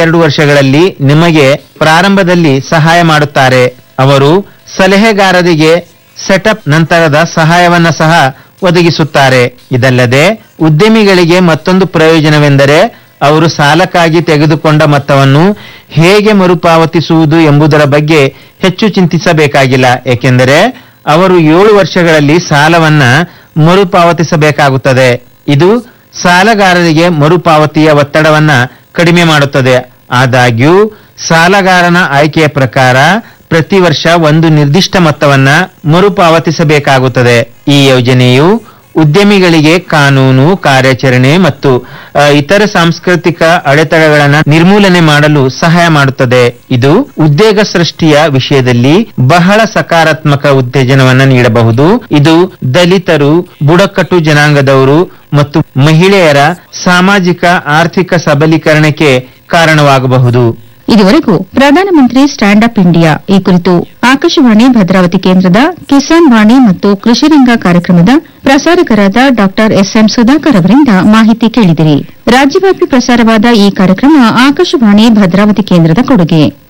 ಎರಡು ವರ್ಷಗಳಲ್ಲಿ ನಿಮಗೆ ಪ್ರಾರಂಭದಲ್ಲಿ ಸಹಾಯ ಮಾಡುತ್ತಾರೆ ಅವರು ಸಲಹೆಗಾರರಿಗೆ ಸೆಟಪ್ ನಂತರದ ಸಹಾಯವನ್ನ ಸಹ ಒದಗಿಸುತ್ತಾರೆ ಇದಲ್ಲದೆ ಉದ್ಯಮಿಗಳಿಗೆ ಮತ್ತೊಂದು ಪ್ರಯೋಜನವೆಂದರೆ ಅವರು ಸಾಲಕ್ಕಾಗಿ ತೆಗೆದುಕೊಂಡ ಮೊತ್ತವನ್ನು ಹೇಗೆ ಮರುಪಾವತಿಸುವುದು ಎಂಬುದರ ಬಗ್ಗೆ ಹೆಚ್ಚು ಚಿಂತಿಸಬೇಕಾಗಿಲ್ಲ ಏಕೆಂದರೆ ಅವರು ಏಳು ವರ್ಷಗಳಲ್ಲಿ ಸಾಲವನ್ನ ಮರುಪಾವತಿಸಬೇಕಾಗುತ್ತದೆ ಇದು ಸಾಲಗಾರರಿಗೆ ಮರುಪಾವತಿಯ ಒತ್ತಡವನ್ನ ಕಡಿಮೆ ಮಾಡುತ್ತದೆ ಆದಾಗ್ಯೂ ಸಾಲಗಾರನ ಆಯ್ಕೆಯ ಪ್ರಕಾರ ಪ್ರತಿ ವರ್ಷ ಒಂದು ನಿರ್ದಿಷ್ಟ ಮೊತ್ತವನ್ನ ಮರುಪಾವತಿಸಬೇಕಾಗುತ್ತದೆ ಈ ಯೋಜನೆಯು ಉದ್ಯಮಿಗಳಿಗೆ ಕಾನೂನು ಕಾರ್ಯಾಚರಣೆ ಮತ್ತು ಅ, ಇತರ ಸಾಂಸ್ಕೃತಿಕ ಅಡೆತಡೆಗಳನ್ನು ನಿರ್ಮೂಲನೆ ಮಾಡಲು ಸಹಾಯ ಮಾಡುತ್ತದೆ ಇದು ಉದ್ಯೋಗ ಸೃಷ್ಟಿಯ ವಿಷಯದಲ್ಲಿ ಬಹಳ ಸಕಾರಾತ್ಮಕ ಉತ್ತೇಜನವನ್ನು ನೀಡಬಹುದು ಇದು ದಲಿತರು ಬುಡಕಟ್ಟು ಜನಾಂಗದವರು ಮತ್ತು ಮಹಿಳೆಯರ ಸಾಮಾಜಿಕ ಆರ್ಥಿಕ ಸಬಲೀಕರಣಕ್ಕೆ ಕಾರಣವಾಗಬಹುದು ಇದುವರೆಗೂ ಪ್ರಧಾನಮಂತ್ರಿ ಸ್ಟ್ಯಾಂಡ್ ಅಪ್ ಇಂಡಿಯಾ ಈ ಕುರಿತು ಆಕಾಶವಾಣಿ ಭದ್ರಾವತಿ ಕೇಂದ್ರದ ಕಿಸಾನ್ ವಾಣಿ ಮತ್ತು ಕೃಷಿರಂಗ ಕಾರ್ಯಕ್ರಮದ ಪ್ರಸಾರಕರಾದ ಡಾ ಎಸ್ಎಂ ಸುಧಾಕರ್ ಅವರಿಂದ ಮಾಹಿತಿ ಕೇಳಿದಿರಿ ರಾಜ್ಯವ್ಯಾಪಿ ಪ್ರಸಾರವಾದ ಈ ಕಾರ್ಯಕ್ರಮ ಆಕಾಶವಾಣಿ ಭದ್ರಾವತಿ ಕೇಂದ್ರದ ಕೊಡುಗೆ